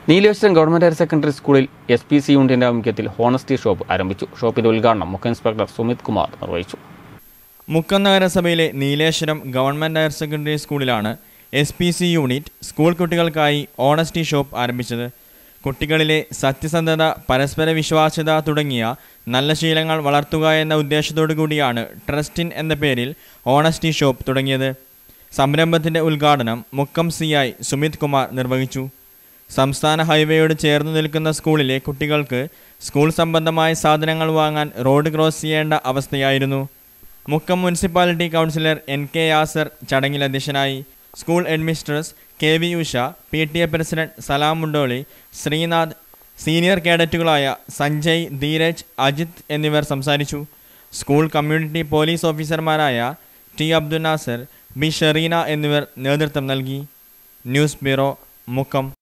Nileshwaram government higher secondary സ്കൂളിൽ S P C യൂണിറ്റിന്റെ ആഭിമുഖ്യത്തിൽ ഹോണസ്റ്റി ഷോപ്പ് ആരംഭിച്ചു ഷോപ്പിന്റെ ഉദ്ഘാടനം മുഖ്യ ഇൻസ്പെക്ടർ സുമിത് കുമാർ നിർവഹിച്ചു മുക്കം നഗരസഭയിലെ നീലേശ്വരം ഗവൺമെൻറ് ഹയർ സെക്കൻഡറി സ്കൂളിലാണ് S P C unit school കുട്ടികൾക്കായി ഓണസ്റ്റി ഷോപ്പ് ആരംഭിച്ചത് കുട്ടികളിലെ സത്യസന്ധത പരസ്പര വിശ്വാസ്യത തുടങ്ങിയ നല്ല ശീലങ്ങൾ വളർത്തുക എന്ന ഉദ്ദേശത്തോടു കൂടിയാണ് ട്രസ്റ്റിൻ എന്ന പേരിൽ ഓണസ്റ്റി ഷോപ്പ് തുടങ്ങിയത് സംരംഭത്തിൻ്റെ ഉദ്ഘാടനം മുക്കം സി ഐ സുമിത് കുമാർ നിർവഹിച്ചു സംസ്ഥാന ഹൈവേയോട് ചേർന്ന് നിൽക്കുന്ന സ്കൂളിലെ കുട്ടികൾക്ക് സ്കൂൾ സംബന്ധമായ സാധനങ്ങൾ വാങ്ങാൻ റോഡ് ക്രോസ് ചെയ്യേണ്ട അവസ്ഥയായിരുന്നു Mukkam municipality councillor N K Yasar ചടങ്ങിൽ അധ്യക്ഷനായി school headmistress K V Usha P T A president Salam Mundoli Sreenath senior കേഡറ്റുകളായ സഞ്ജയ് ധീരജ് അജിത് എന്നിവർ സംസാരിച്ചു സ്കൂൾ കമ്മ്യൂണിറ്റി പോലീസ് ഓഫീസർമാരായ ടി അബ്ദുൽ നാസർ ബി ഷെറീന എന്നിവർ നേതൃത്വം നൽകി ന്യൂസ് ബ്യൂറോ മുക്കം